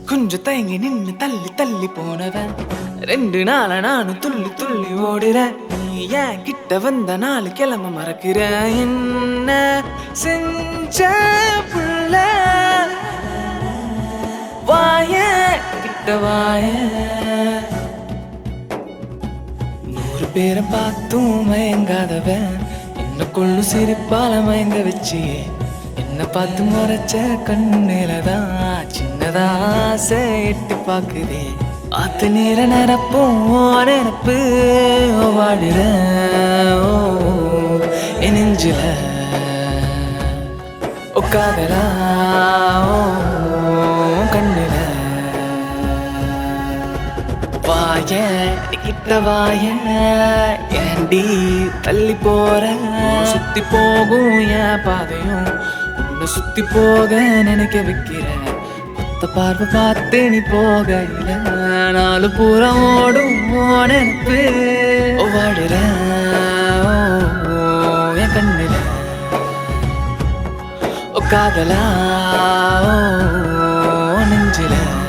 கொஞ்சம் தயங்கி நின்னு தள்ளி தள்ளி போனவன் ரெண்டு நாள நானும் துள்ளி துள்ளி ஓடுறேன் நீ ஏன் கிட்ட வந்த நாலு கிளம்ப மறக்கிற என்ன செஞ்ச புள்ள வாய கிட்ட வாய நூறு பேரை பார்த்தும் மயங்காதவன் என்ன கொள்ளு சிரிப்பால மயங்க வச்சு என்ன பார்த்து முறைச்ச கண்ணில தான் சின்னதா ஆசை எட்டி பாக்குதே ஆத்து நீர நிரப்பும் உன் நினப்பு வாடுற ஓ என் நெஞ்சில உட்காதலா ஓ கண்ணில வாய கிட்ட வாய ஏண்டி தள்ளி போற சுத்தி போகும் என் பாதையும் உன்னை சுத்தி போக நினைக்க வைக்கிற ஒத்த பார்வை பார்த்து நீ போகையில நாலு புறம் ஓடும் உன் நினைப்பு வாடுற ஓ, என் கண்ணில ஓ காதலா ஓ நெஞ்சில